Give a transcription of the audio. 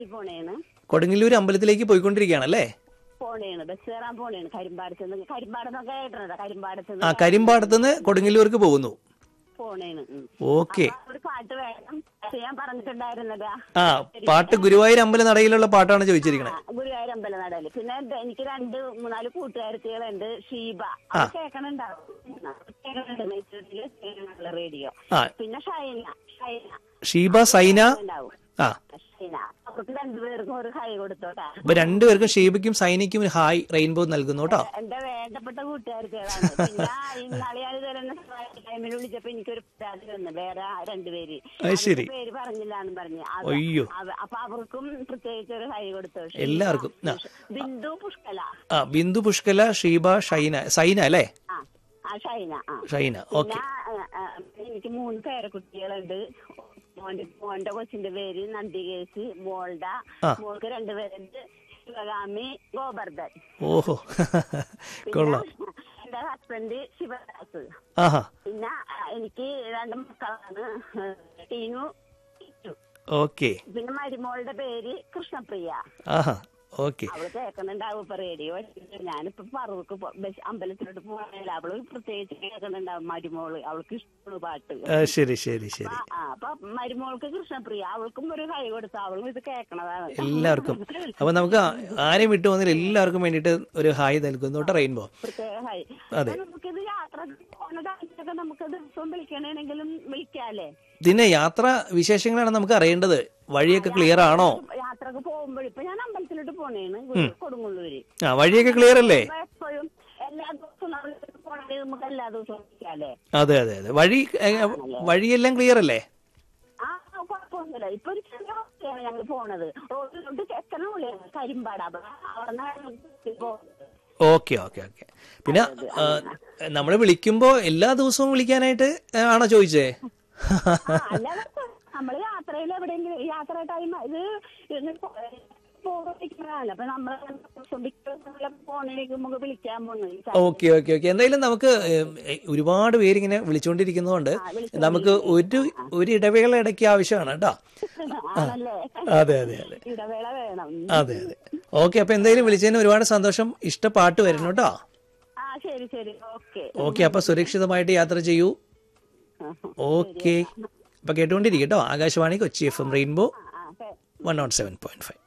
പോണേണ് കൊടുങ്ങല്ലൂർ അമ്പലത്തിലേക്ക് പോയിക്കൊണ്ടിരിക്കുകയാണല്ലേ പോണേണ് ബസ് കയറാൻ പോണേണ് കരിമ്പാടത്ത് നിന്ന് കരിമ്പാടത്തൊക്കെ കേട്ടിട്ടുണ്ടോ കരിമ്പാടത്ത് ആ നിന്ന് കരിമ്പാടത്ത് നിന്ന് കൊടുങ്ങല്ലൂർക്ക് പോകുന്നു പോണേണ് ഉം. ഓക്കെ അപ്പൊ ഒരു പാട്ട് വേണം അത് ഞാൻ പറഞ്ഞിട്ടുണ്ടായിരുന്നതാ ആ പാട്ട് ഗുരുവായൂർ അമ്പല നടയിലുള്ള പാട്ടാണ് ചോദിച്ചിരിക്കണത് ഗുരുവായൂർ അമ്പലനടയില് പിന്നെ ദ- എനിക്ക് രണ്ട് മൂന്നാല് കൂട്ടുകാരത്തികളുണ്ട് ഷീബ അത് കേൾക്കണുണ്ടാവും കേൾക്കണുണ്ട് നെയ്ച്ചൂരില് കേൾക്കണുള്ള റേഡിയോ ആ പിന്നെ ഷൈന ഷൈന ഷീബ സൈന ഉണ്ടാവും ആ ഷൈന അവർക്ക് രണ്ടുപേർക്കും ഒരു ഹൈ കൊടുത്തോട്ടാ അപ്പൊ രണ്ടുപേർക്കും ഷീബയ്ക്കും സൈനയ്ക്കും ഒരു ഹായ് റെയിൻബോ നൽകുന്നു കേട്ടോ എന്റെ വേണ്ടപ്പെട്ട കൂട്ടുകാരികളാണ് പിന്നെ ഇന്നാളെ ഞാൻ ഇതുവരെ ടൈമിൽ വിളിച്ചപ്പോ എനിക്കൊരു പരാതി വന്നു വേറെ രണ്ടുപേര് അത് ശരി. അവരുടെ പേര് പറഞ്ഞില്ല എന്ന് പറഞ്ഞു അത് അയ്യോ അവ- അപ്പൊ അവർക്കും പ്രത്യേകിച്ച് ഒരു ഹൈ കൊടുത്തു എല്ലാവർക്കും. ആ. ബിന്ദു പുഷ്കല ആ ബിന്ദു പുഷ്കല ഷീബ ഷൈന സൈന അല്ലേ ആ ആ ഷൈന ആ ഷൈന ഓക്കെ പിന്നെ ആ, ആ, എനിക്ക് മൂന്ന് പേരക്കുട്ടികളുണ്ട് മോന്റെ മോന്റെ കൊച്ചിന്റെ പേര് നന്ദികേശ് മോൾഡ ആ. മോൾക്ക് രണ്ടുപേരുണ്ട് ശിവകാമി ഗോവർദ്ധൻ ഓഹോ കൊള്ളാം പിന്നെ എന്റെ ഹസ്ബൻഡ് ശിവദാസ് ആഹാ പിന്നെ ആ, എനിക്ക് രണ്ട് മക്കളാണ് ഏഹ്, ടീനു ഇറ്റു. ഓക്കെ പിന്നെ മരുമോളുടെ പേര് കൃഷ്ണപ്രിയ ആഹാ ഓക്കെ അവള് കേൾക്കുന്നുണ്ടാവും ഇപ്പൊ റേഡിയോ ഞാനിപ്പോ പറവൂക്ക് പോ- ബസ് അമ്പലത്തിലോട്ട് പോകാനില്ല അവള് പ്രത്യേകിച്ച് കേൾക്കുന്നുണ്ടാവും മരുമോള് അവൾക്ക് ഇഷ്ടമാണ് പാട്ട് ആ, ശരി ശരി ശരി ആ, ആ, അപ്പൊ മരുമോൾക്ക് കൃഷ്ണപ്രിയ അവൾക്കും ഒരു കൈ കൊടുത്തു അവളും ഇത് കേൾക്കണതാണ് എല്ലാവർക്കും അപ്പൊ നമുക്ക് ആ- ആരെയും വിട്ടു വന്നില്ല എല്ലാവർക്കും വേണ്ടിയിട്ട് ഒരു ഹായ് നൽകുന്നു കേട്ടോ റെയിൻബോ പ്രത്യേക ഹൈ അതെ. അപ്പൊ നമുക്കിത് യാത്ര പോണതായിട്ടൊക്കെ നമുക്ക് ദിവസം വിളിക്കണമെങ്കിലും വിളിക്കാല്ലേ ഇതിന്റെ യാത്ര വിശേഷങ്ങളാണ് നമുക്ക് അറിയേണ്ടത് വഴിയൊക്കെ ക്ലിയർ ആണോ യാത്രക്ക് പോകുമ്പോൾ ഇപ്പൊ ഞാൻ അമ്പലത്തിലോട്ട് പോണേണ് ഗുരു- കൊടുങ്ങല്ലൂര് ആ വഴിയൊക്കെ ക്ലിയർ അല്ലേ അപ്പൊ എപ്പോഴും എല്ലാ ദിവസവും നമ്മൾ പോണത് നമുക്ക് എല്ലാ ദിവസവും വിളിക്കാല്ലേ അതെ അതെ അതെ വഴി ഏ, വഴിയെല്ലാം ക്ലിയർ അല്ലേ ആ കുഴപ്പമൊന്നുമില്ല ഇപ്പൊ ഒരു ചെറിയ അവസ്ഥയാണ് ഞങ്ങൾ പോണത് റോഡിലോട്ട് എത്ര ഉള്ളിയാണ് കരിമ്പാട് അവിടെ അവിടെ ഓക്കെ ഓക്കെ ഓക്കെ പിന്നെ നമ്മൾ വിളിക്കുമ്പോ എല്ലാ ദിവസവും വിളിക്കാനായിട്ട് ഏ, ആണോ ചോദിച്ചേ അല്ലാതെ നമ്മള് യാത്രയിൽ എവിടെയെങ്കിലും യാത്ര ടൈം ഇത് പോകാതിരിക്കുന്നതാണ് അപ്പൊ നമ്മൾ ഫോണിലേക്ക് നമുക്ക് വിളിക്കാൻ പോകുന്നു ഓക്കെ ഓക്കെ ഓക്കെ എന്തായാലും നമുക്ക് ഏം, ഏ, ഒരുപാട് പേരിങ്ങനെ വിളിച്ചുകൊണ്ടിരിക്കുന്നതുകൊണ്ട് നമുക്ക് ഒരു ഒരു ഇടവേള ഇടയ്ക്ക് ആവശ്യമാണ് കേട്ടോ ആണല്ലേ അതെ അതെ അതെ ഇടവേള വേണം അതെ അതെ ഓക്കെ അപ്പൊ എന്തായാലും വിളിച്ചതിന് ഒരുപാട് സന്തോഷം ഇഷ്ടപ്പാട്ട് വരുന്നു കേട്ടോ ആ ശരി ശരി ഓക്കെ ഓക്കെ അപ്പൊ സുരക്ഷിതമായിട്ട് യാത്ര ചെയ്യൂ ഓക്കെ അപ്പൊ കേട്ടുകൊണ്ടിരിക്കട്ടോ Akashvani Kochi F M rainbow ആ ശരി one nought seven point five